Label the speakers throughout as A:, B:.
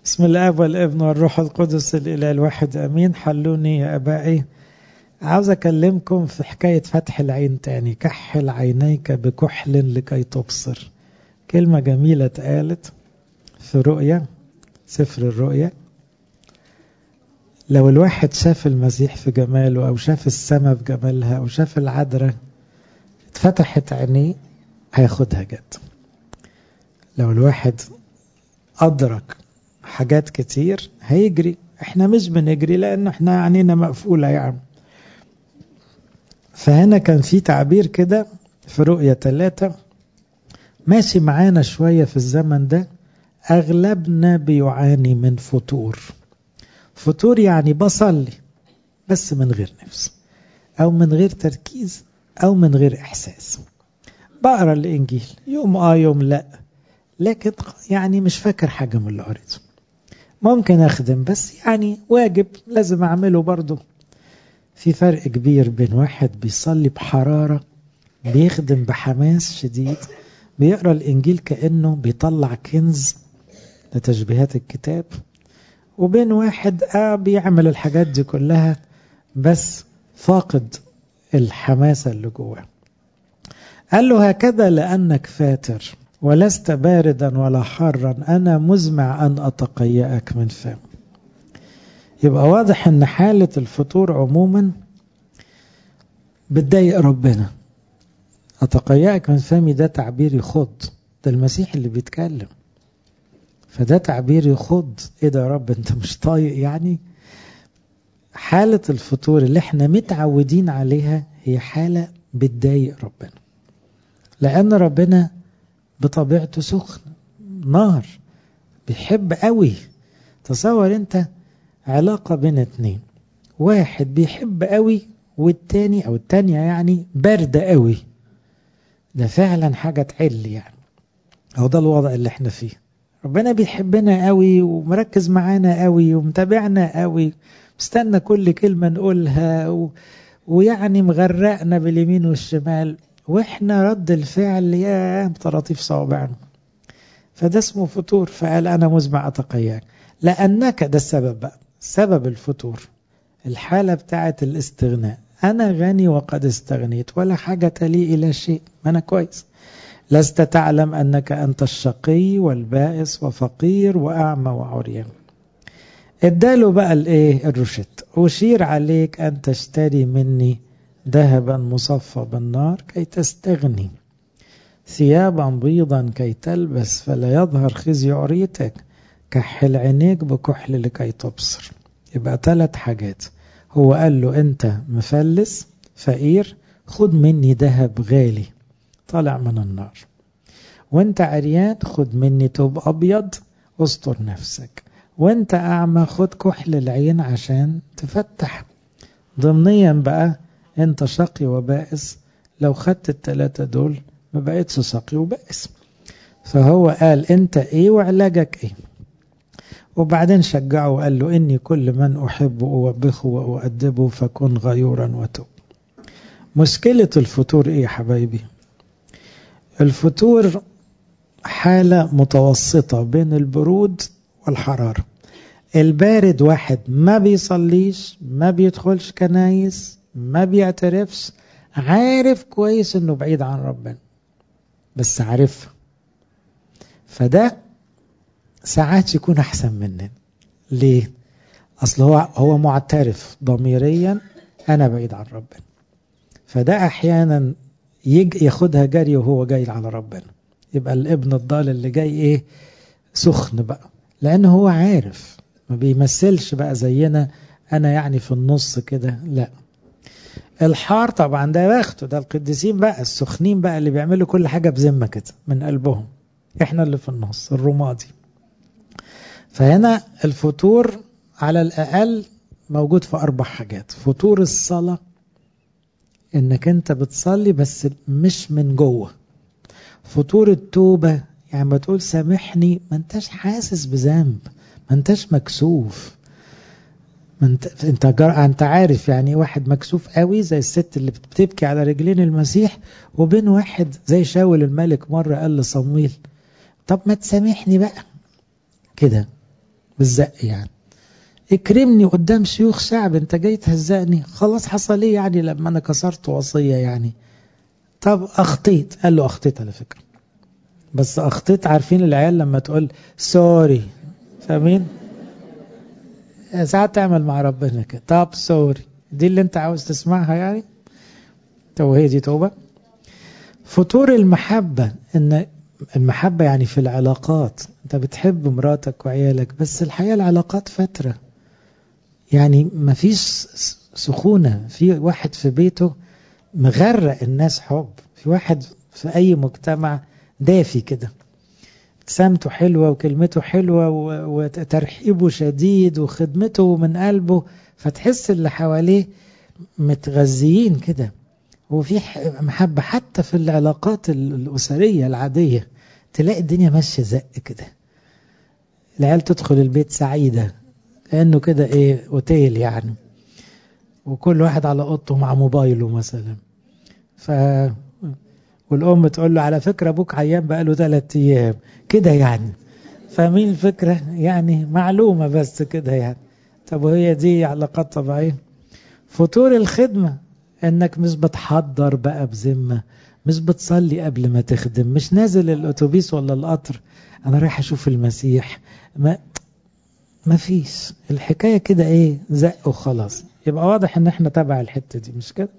A: بسم الاب والابن والروح القدس الاله الواحد امين حلوني يا ابائي عاوز اكلمكم في حكايه فتح العين تاني كحل عينيك بكحل لكي تبصر كلمه جميله اتقالت في رؤيا سفر الرؤيا لو الواحد شاف المسيح في جماله او شاف السماء بجمالها او شاف العذراء اتفتحت عينيه هياخدها جد لو الواحد أدرك حاجات كتير هيجري احنا مش بنجري لأن احنا عينينا مقفولة يعني فهنا كان في تعبير كده في رؤية ثلاثة ماشي معانا شوية في الزمن ده أغلبنا بيعاني من فتور فتور يعني بصلي بس من غير نفس أو من غير تركيز أو من غير إحساس بقرا الإنجيل يوم آه يوم لأ لكن يعني مش فاكر حاجة من اللي قريته ممكن أخدم بس يعني واجب لازم أعمله برضه في فرق كبير بين واحد بيصلي بحرارة بيخدم بحماس شديد بيقرا الإنجيل كأنه بيطلع كنز لتشبيهات الكتاب وبين واحد آه بيعمل الحاجات دي كلها بس فاقد الحماسة اللي جواه قال له هكذا لأنك فاتر ولست باردا ولا حارا أنا مزمع أن أتقيأك من فم يبقى واضح أن حالة الفطور عموما بتضايق ربنا أتقيأك من فمي ده تعبير يخض ده المسيح اللي بيتكلم فده تعبير يخض ايه ده يا رب انت مش طايق يعني حالة الفطور اللي احنا متعودين عليها هي حالة بتضايق ربنا لأن ربنا بطبيعته سخن نار بيحب قوي تصور انت علاقة بين اتنين واحد بيحب قوي والتاني او التانية يعني باردة قوي ده فعلا حاجة تعل يعني او ده الوضع اللي احنا فيه ربنا بيحبنا قوي ومركز معانا قوي ومتابعنا قوي مستنى كل كلمة نقولها و... ويعني مغرقنا باليمين والشمال واحنا رد الفعل يا طراطيف صوابعنا فده اسمه فتور فقال انا مزمع اتقياك لانك ده السبب بقى سبب الفتور الحالة بتاعت الاستغناء انا غني وقد استغنيت ولا حاجة لي الى شيء ما انا كويس لست تعلم انك انت الشقي والبائس وفقير واعمى وعريان اداله بقى الايه الرشد اشير عليك ان تشتري مني ذهبا مصفى بالنار كي تستغني ثيابا بيضا كي تلبس فلا يظهر خزي عريتك كحل عينيك بكحل لكي تبصر يبقى ثلاث حاجات هو قال له انت مفلس فقير خد مني ذهب غالي طالع من النار وانت عريان خد مني توب ابيض استر نفسك وانت اعمى خد كحل العين عشان تفتح ضمنيا بقى انت شقي وبائس لو خدت التلاتة دول ما بقتش شقي وبائس فهو قال انت ايه وعلاجك ايه وبعدين شجعه وقال له اني كل من احب اوبخه واؤدبه فكن غيورا وتوب مشكلة الفتور ايه يا حبايبي الفتور حالة متوسطة بين البرود والحرارة البارد واحد ما بيصليش ما بيدخلش كنايس ما بيعترفش عارف كويس انه بعيد عن ربنا بس عارفها فده ساعات يكون احسن مننا ليه اصل هو هو معترف ضميريا انا بعيد عن ربنا فده احيانا يج ياخدها جري وهو جاي على ربنا يبقى الابن الضال اللي جاي ايه سخن بقى لان هو عارف ما بيمثلش بقى زينا انا يعني في النص كده لا الحار طبعا ده بخته ده القديسين بقى السخنين بقى اللي بيعملوا كل حاجة بذمة كده من قلبهم احنا اللي في النص الرمادي فهنا الفطور على الأقل موجود في أربع حاجات فطور الصلاة إنك أنت بتصلي بس مش من جوه فطور التوبة يعني ما تقول سامحني ما انتش حاسس بذنب ما انتش مكسوف ما انت انت جر... انت عارف يعني واحد مكسوف قوي زي الست اللي بتبكي على رجلين المسيح وبين واحد زي شاول الملك مره قال لصمويل طب ما تسامحني بقى كده بالزق يعني اكرمني قدام شيوخ شعب انت جاي تهزقني خلاص حصل ايه يعني لما انا كسرت وصية يعني طب اخطيت قال له اخطيت على فكرة بس اخطيت عارفين العيال لما تقول سوري فاهمين ساعات تعمل مع ربنا كده طب سوري دي اللي انت عاوز تسمعها يعني طب وهي دي توبة فطور المحبة ان المحبة يعني في العلاقات انت بتحب مراتك وعيالك بس الحقيقة العلاقات فترة يعني ما فيش سخونة في واحد في بيته مغرق الناس حب في واحد في أي مجتمع دافي كده ابتسامته حلوة وكلمته حلوة وترحيبه شديد وخدمته من قلبه فتحس اللي حواليه متغذيين كده وفي محبة حتى في العلاقات الأسرية العادية تلاقي الدنيا ماشية زق كده العيال تدخل البيت سعيدة كأنه كده ايه اوتيل يعني وكل واحد على اوضته مع موبايله مثلا ف والام تقول له على فكرة ابوك عيان بقاله ثلاث ايام كده يعني فاهمين الفكرة يعني معلومة بس كده يعني طب وهي دي علاقات طبيعية فطور الخدمة انك مش بتحضر بقى بذمة مش بتصلي قبل ما تخدم مش نازل الاتوبيس ولا القطر انا رايح اشوف المسيح ما ما فيش الحكاية كده ايه زق وخلاص يبقى واضح ان احنا تبع الحتة دي مش كده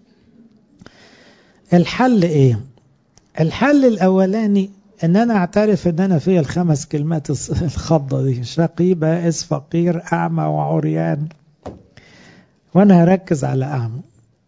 A: الحل ايه الحل الاولاني ان انا اعترف ان انا فيها الخمس كلمات الخضة دي شقي بائس فقير اعمى وعريان وانا هركز على اعمى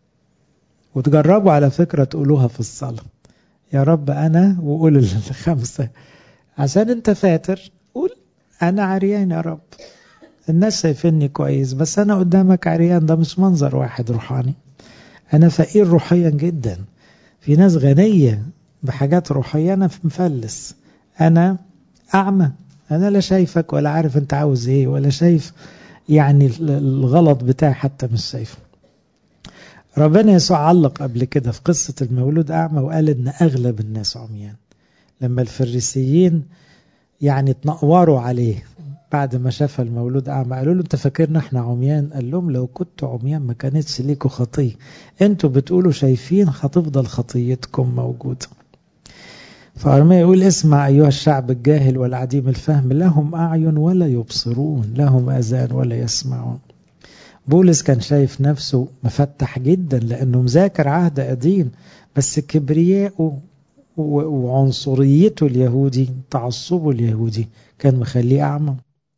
A: وتجربوا على فكرة تقولوها في الصلاة يا رب انا وقول الخمسة عشان انت فاتر قول انا عريان يا رب الناس شايفيني كويس بس انا قدامك عريان ده مش منظر واحد روحاني انا فقير روحيا جدا في ناس غنية بحاجات روحية انا مفلس انا اعمى انا لا شايفك ولا عارف انت عاوز ايه ولا شايف يعني الغلط بتاعي حتى مش شايفه ربنا يسوع علق قبل كده في قصة المولود أعمى وقال إن أغلب الناس عميان لما الفريسيين يعني تنقوروا عليه بعد ما شاف المولود أعمى قالوا له أنت فاكرنا احنا عميان قال لهم لو كنتوا عميان ما كانتش ليكوا خطية أنتوا بتقولوا شايفين هتفضل خطيتكم موجودة فأرميا يقول اسمع أيها الشعب الجاهل والعديم الفهم لهم أعين ولا يبصرون لهم أذان ولا يسمعون بولس كان شايف نفسه مفتح جدا لأنه مذاكر عهد قديم بس كبرياءه وعنصريته اليهودي تعصبه اليهودي كان مخليه أعمى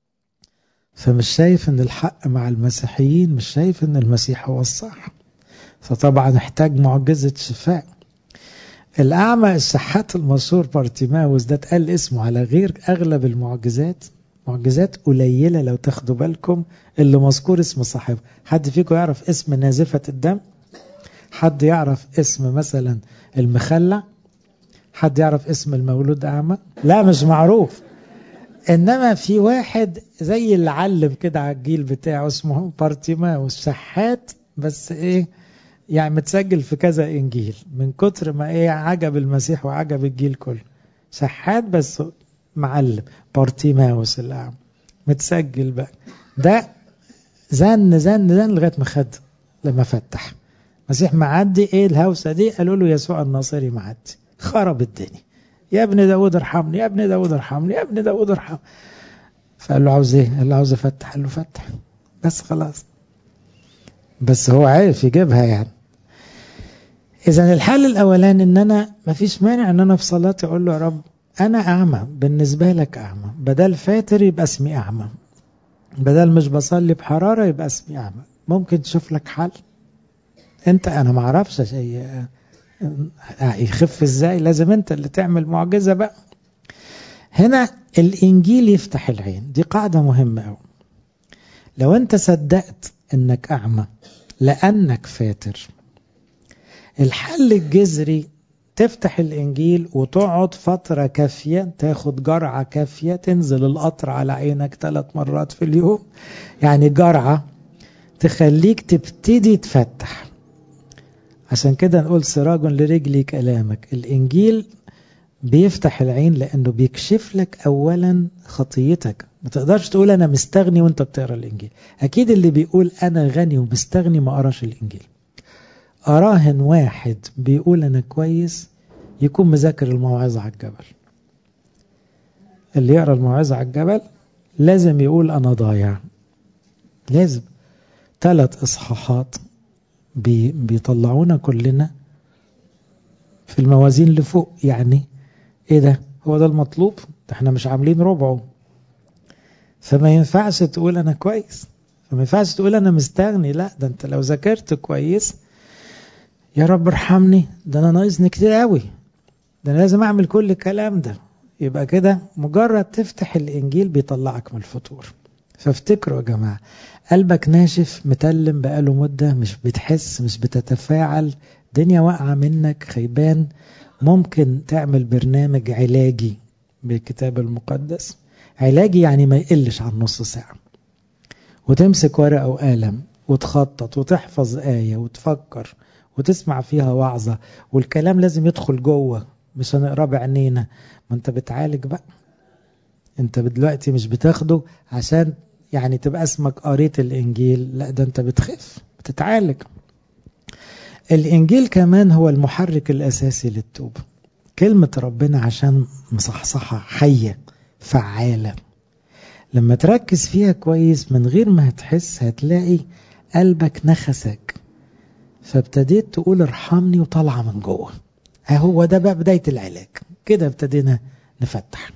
A: فمش شايف ان الحق مع المسيحيين مش شايف ان المسيح هو الصح فطبعا احتاج معجزة شفاء الأعمى الشحات المشهور بارتيماوس ده اتقال اسمه على غير أغلب المعجزات معجزات قليلة لو تاخدوا بالكم اللي مذكور اسم صاحبه حد فيكم يعرف اسم نازفة الدم حد يعرف اسم مثلا المخلع حد يعرف اسم المولود أعمى لا مش معروف إنما في واحد زي اللي علم كده على الجيل بتاعه اسمه بارتيماوس شحات بس إيه يعني متسجل في كذا إنجيل من كتر ما إيه عجب المسيح وعجب الجيل كله شحات بس معلم بارتيماوس الأعمى متسجل بقى ده زن زن زن لغاية ما خد لما فتح المسيح معدي ايه الهوسة دي قالوا له يسوع الناصري معدي خرب الدنيا يا ابن داود ارحمني يا ابن داود ارحمني يا ابن داود ارحمني فقال له عاوز ايه قال له عاوز افتح قال له فتح بس خلاص بس هو عارف يجيبها يعني اذا الحل الاولاني ان انا مفيش مانع ان انا في صلاتي اقول له يا رب انا اعمى بالنسبه لك اعمى بدل فاتر يبقى اسمي اعمى بدل مش بصلي بحراره يبقى اسمي اعمى ممكن تشوف لك حل انت انا ما اعرفش شيء يخف ازاي لازم انت اللي تعمل معجزه بقى هنا الانجيل يفتح العين دي قاعده مهمه قوي لو انت صدقت انك اعمى لانك فاتر الحل الجذري تفتح الإنجيل وتقعد فترة كافية تاخد جرعة كافية تنزل القطر على عينك ثلاث مرات في اليوم يعني جرعة تخليك تبتدي تفتح عشان كده نقول سراج لرجلي كلامك الإنجيل بيفتح العين لأنه بيكشف لك أولا خطيتك ما تقدرش تقول أنا مستغني وأنت بتقرأ الإنجيل أكيد اللي بيقول أنا غني ومستغني ما قراش الإنجيل أراهن واحد بيقول أنا كويس يكون مذاكر الموعظة على الجبل اللي يقرأ الموعظة على الجبل لازم يقول أنا ضايع لازم ثلاث إصحاحات بي بيطلعونا كلنا في الموازين اللي فوق يعني ايه ده هو ده المطلوب ده احنا مش عاملين ربعه فما ينفعش تقول انا كويس فما ينفعش تقول انا مستغني لا ده انت لو ذاكرت كويس يا رب ارحمني ده انا ناقصني كتير قوي ده انا لازم اعمل كل الكلام ده يبقى كده مجرد تفتح الانجيل بيطلعك من الفطور فافتكروا يا جماعه قلبك ناشف متلم بقاله مده مش بتحس مش بتتفاعل دنيا واقعه منك خيبان ممكن تعمل برنامج علاجي بالكتاب المقدس علاجي يعني ما يقلش عن نص ساعه وتمسك ورقه وقلم وتخطط وتحفظ ايه وتفكر وتسمع فيها وعظه والكلام لازم يدخل جوه مش هنقراه بعينينا ما انت بتعالج بقى انت دلوقتي مش بتاخده عشان يعني تبقى اسمك قريت الانجيل لا ده انت بتخف بتتعالج الانجيل كمان هو المحرك الاساسي للتوبه كلمه ربنا عشان مصحصحه حيه فعاله لما تركز فيها كويس من غير ما هتحس هتلاقي قلبك نخسك فابتديت تقول ارحمني وطالعه من جوه هو ده بقى بدايه العلاج كده ابتدينا نفتح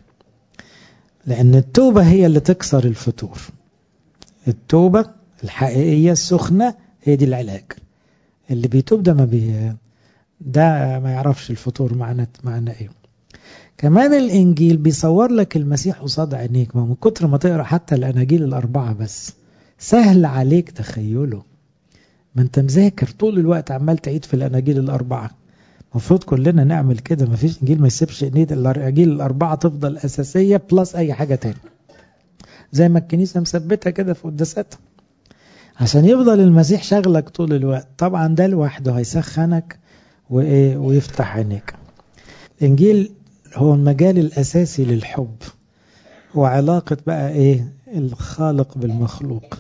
A: لأن التوبة هي اللي تكسر الفتور التوبة الحقيقية السخنة هي دي العلاج اللي بيتوب ده ما بي ده ما يعرفش الفطور معنى معنى ايه كمان الانجيل بيصور لك المسيح قصاد عينيك ما من كتر ما تقرا حتى الاناجيل الاربعه بس سهل عليك تخيله ما انت مذاكر طول الوقت عمال تعيد في الاناجيل الاربعه المفروض كلنا نعمل كده ما فيش انجيل ما يسيبش نيد الاناجيل الاربعه تفضل اساسيه بلس اي حاجه تاني زي ما الكنيسه مثبتها كده في قداساتها عشان يفضل المسيح شغلك طول الوقت طبعا ده لوحده هيسخنك وايه ويفتح عينيك الانجيل هو المجال الاساسي للحب وعلاقه بقى ايه الخالق بالمخلوق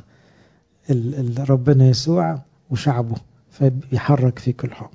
A: ربنا يسوع وشعبه فبيحرك فيك الحب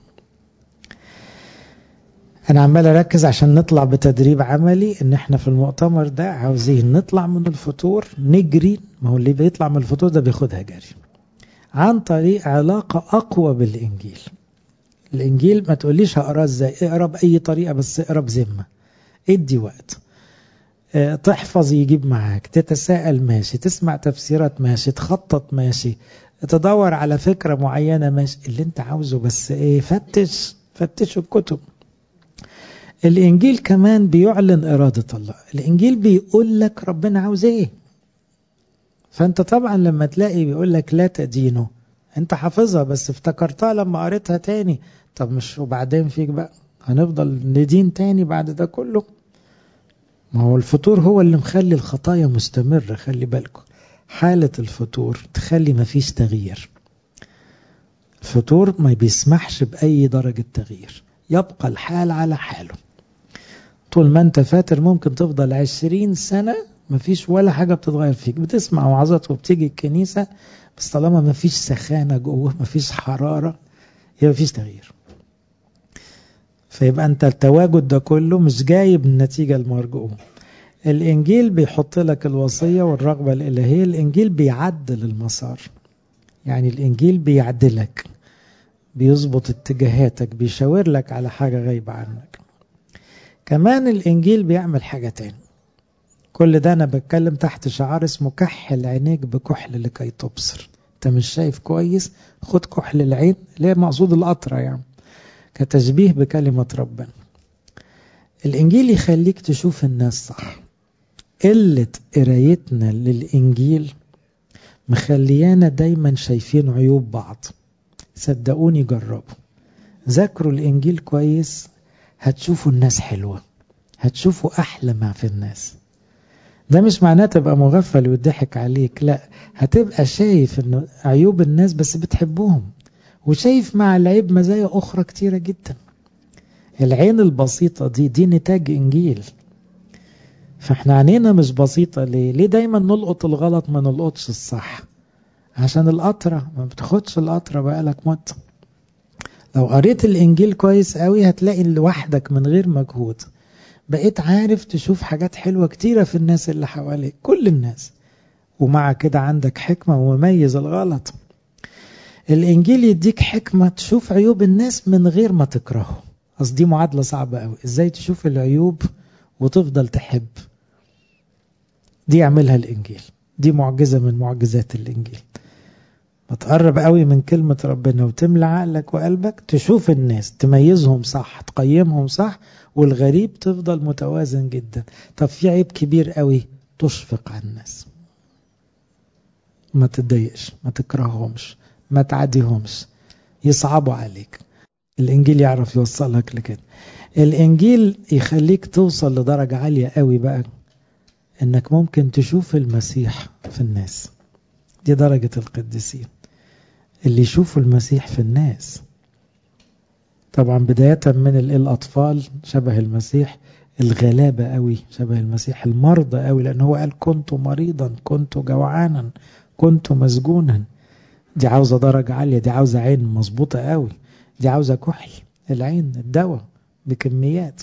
A: انا عمال اركز عشان نطلع بتدريب عملي ان احنا في المؤتمر ده عاوزين نطلع من الفطور نجري ما هو اللي بيطلع من الفطور ده بياخدها جري عن طريق علاقة اقوى بالانجيل الانجيل ما تقوليش هقراه ازاي اقرا باي طريقة بس اقرا بذمة ادي وقت اه تحفظ يجيب معاك تتساءل ماشي تسمع تفسيرات ماشي تخطط ماشي تدور على فكرة معينة ماشي اللي انت عاوزه بس ايه فتش فتش الكتب الانجيل كمان بيعلن اراده الله الانجيل بيقول لك ربنا عاوز ايه فانت طبعا لما تلاقي بيقول لك لا تدينه انت حافظها بس افتكرتها لما قريتها تاني طب مش وبعدين فيك بقى هنفضل ندين تاني بعد ده كله ما هو الفطور هو اللي مخلي الخطايا مستمرة خلي بالكم حالة الفطور تخلي ما فيش تغيير الفطور ما بيسمحش بأي درجة تغيير يبقى الحال على حاله طول ما انت فاتر ممكن تفضل عشرين سنة مفيش ولا حاجة بتتغير فيك بتسمع وعظات وبتيجي الكنيسة بس طالما مفيش سخانة جوه مفيش حرارة يبقى مفيش تغيير فيبقى انت التواجد ده كله مش جايب النتيجة المرجوة الانجيل بيحط لك الوصية والرغبة الالهية الانجيل بيعدل المسار يعني الانجيل بيعدلك بيظبط اتجاهاتك بيشاور لك على حاجة غايبة عنك كمان الإنجيل بيعمل حاجة تاني كل ده أنا بتكلم تحت شعار اسمه كحل عينيك بكحل لكي تبصر أنت مش شايف كويس خد كحل العين اللي هي مقصود القطرة يعني كتشبيه بكلمة ربنا الإنجيل يخليك تشوف الناس صح قلة قرايتنا للإنجيل مخليانا دايما شايفين عيوب بعض صدقوني جربوا ذاكروا الإنجيل كويس هتشوفوا الناس حلوة هتشوفوا أحلى ما في الناس ده مش معناه تبقى مغفل ويضحك عليك لا هتبقى شايف ان عيوب الناس بس بتحبهم وشايف مع العيب مزايا أخرى كتيرة جدا العين البسيطة دي دي نتاج إنجيل فاحنا عينينا مش بسيطة ليه ليه دايما نلقط الغلط ما نلقطش الصح عشان القطرة ما بتاخدش القطرة بقالك مدة لو قريت الإنجيل كويس قوي هتلاقي لوحدك من غير مجهود بقيت عارف تشوف حاجات حلوة كتيرة في الناس اللي حواليك كل الناس ومع كده عندك حكمة ومميز الغلط الإنجيل يديك حكمة تشوف عيوب الناس من غير ما تكرهه أصل دي معادلة صعبة قوي إزاي تشوف العيوب وتفضل تحب دي يعملها الإنجيل دي معجزة من معجزات الإنجيل ما تقرب قوي من كلمة ربنا وتملى عقلك وقلبك تشوف الناس تميزهم صح تقيمهم صح والغريب تفضل متوازن جدا طب في عيب كبير قوي تشفق على الناس ما تتضايقش ما تكرههمش ما تعديهمش يصعبوا عليك الإنجيل يعرف يوصلك لكده الإنجيل يخليك توصل لدرجة عالية قوي بقى إنك ممكن تشوف المسيح في الناس دي درجة القديسين اللي يشوفوا المسيح في الناس طبعا بداية من الأطفال شبه المسيح الغلابة قوي شبه المسيح المرضى قوي لأن هو قال كنت مريضا كنت جوعانا كنت مسجونا دي عاوزة درجة عالية دي عاوزة عين مظبوطة قوي دي عاوزة كحل العين الدواء بكميات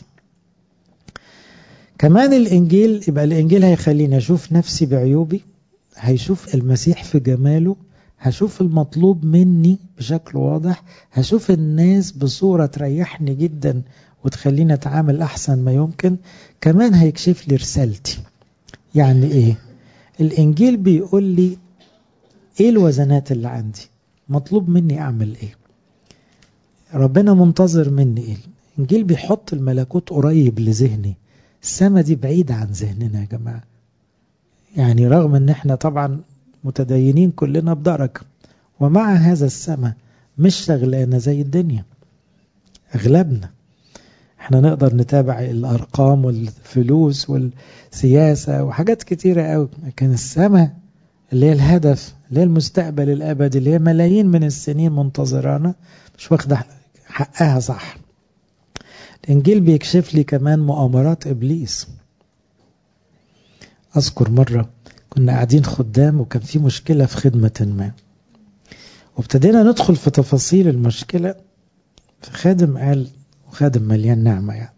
A: كمان الإنجيل يبقى الإنجيل هيخليني أشوف نفسي بعيوبي هيشوف المسيح في جماله هشوف المطلوب مني بشكل واضح هشوف الناس بصورة تريحني جدا وتخليني أتعامل أحسن ما يمكن كمان هيكشف لي رسالتي يعني إيه الإنجيل بيقول لي إيه الوزنات اللي عندي مطلوب مني أعمل إيه ربنا منتظر مني إيه الإنجيل بيحط الملكوت قريب لذهني السما دي بعيدة عن ذهننا يا جماعة يعني رغم ان احنا طبعا متدينين كلنا بدرجة ومع هذا السماء مش شغلانة زي الدنيا اغلبنا احنا نقدر نتابع الارقام والفلوس والسياسة وحاجات كتيرة قوي لكن السماء اللي هي الهدف اللي هي المستقبل الابدي اللي هي ملايين من السنين منتظرانا مش واخدة حقها صح الانجيل بيكشف لي كمان مؤامرات ابليس أذكر مرة كنا قاعدين خدام وكان في مشكلة في خدمة ما وابتدينا ندخل في تفاصيل المشكلة فخادم قال وخادم مليان نعمة يعني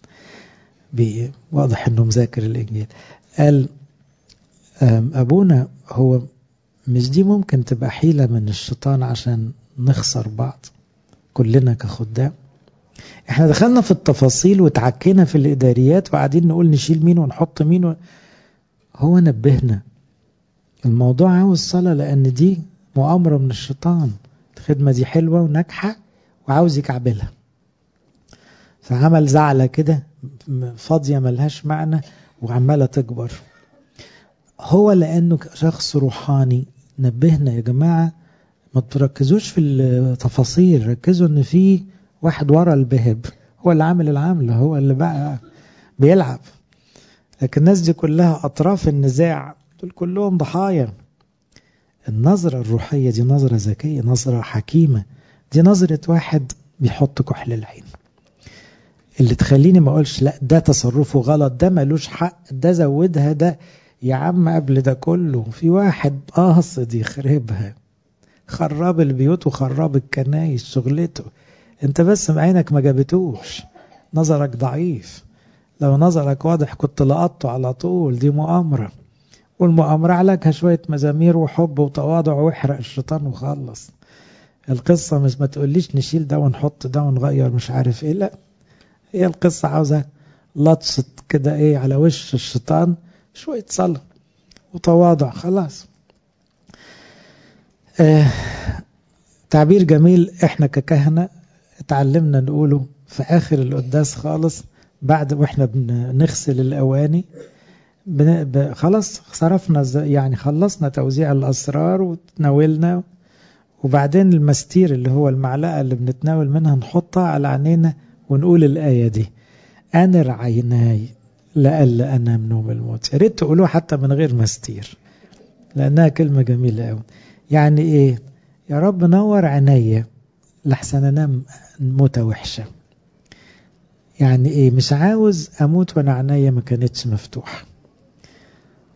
A: واضح انه مذاكر الانجيل قال ابونا هو مش دي ممكن تبقى حيلة من الشيطان عشان نخسر بعض كلنا كخدام احنا دخلنا في التفاصيل وتعكينا في الاداريات وقاعدين نقول نشيل مين ونحط مين و... هو نبهنا الموضوع عاوز صلاة لأن دي مؤامرة من الشيطان الخدمة دي حلوة وناجحة وعاوز يكعبلها فعمل زعلة كده فاضية ملهاش معنى وعمالة تكبر هو لأنه شخص روحاني نبهنا يا جماعة ما تركزوش في التفاصيل ركزوا ان في واحد ورا البهب هو اللي عامل العملة هو اللي بقى بيلعب لكن الناس دي كلها أطراف النزاع دول كلهم ضحايا النظرة الروحية دي نظرة ذكية نظرة حكيمة دي نظرة واحد بيحط كحل العين اللي تخليني ما اقولش لا ده تصرفه غلط ده ملوش حق ده زودها ده يا عم قبل ده كله في واحد قاصد يخربها خراب البيوت وخراب الكنايس شغلته انت بس عينك ما جابتوش نظرك ضعيف لو نظرك واضح كنت لقطته على طول دي مؤامرة والمؤامرة علاجها شوية مزامير وحب وتواضع واحرق الشيطان وخلص القصة مش ما تقوليش نشيل ده ونحط ده ونغير مش عارف ايه لا هي القصة عاوزة لطشة كده ايه على وش الشيطان شوية صلاة وتواضع خلاص آه تعبير جميل احنا ككهنة اتعلمنا نقوله في اخر القداس خالص بعد واحنا بنغسل الاواني بن... خلاص صرفنا يعني خلصنا توزيع الاسرار وتناولنا وبعدين المستير اللي هو المعلقه اللي بنتناول منها نحطها على عينينا ونقول الايه دي انر عيناي لألا انام نوم الموت يا ريت تقولوها حتى من غير مستير لانها كلمه جميله قوي يعني ايه يا رب نور عينيا لحسن انام موته وحشه يعني ايه مش عاوز اموت وانا عينيا ما كانتش مفتوحه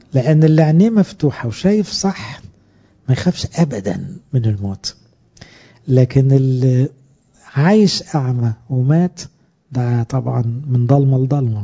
A: لأن اللي عينيه مفتوحة وشايف صح ما يخافش أبدا من الموت لكن اللي عايش أعمى ومات ده طبعا من ضلمة لضلمة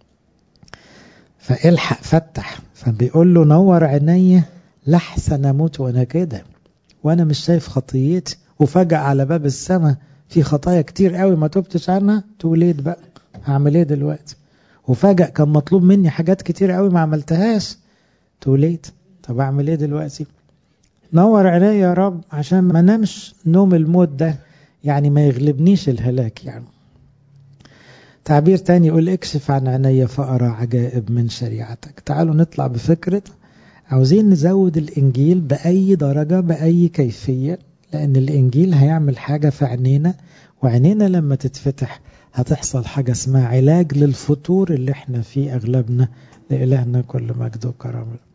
A: فالحق فتح فبيقول له نور عيني لحسن اموت وانا كده وانا مش شايف خطيتي وفجأة على باب السماء في خطايا كتير قوي ما تبتش عنها توليد بقى هعمل ايه دلوقتي وفجأة كان مطلوب مني حاجات كتير قوي ما عملتهاش توليد طب اعمل ايه دلوقتي نور عيني يا رب عشان ما نمش نوم الموت ده يعني ما يغلبنيش الهلاك يعني تعبير تاني يقول اكشف عن عيني فأرى عجائب من شريعتك تعالوا نطلع بفكرة عاوزين نزود الإنجيل بأي درجة بأي كيفية لأن الإنجيل هيعمل حاجة في عينينا وعينينا لما تتفتح هتحصل حاجة اسمها علاج للفتور اللي احنا فيه أغلبنا لإلهنا كل مجد وكرامه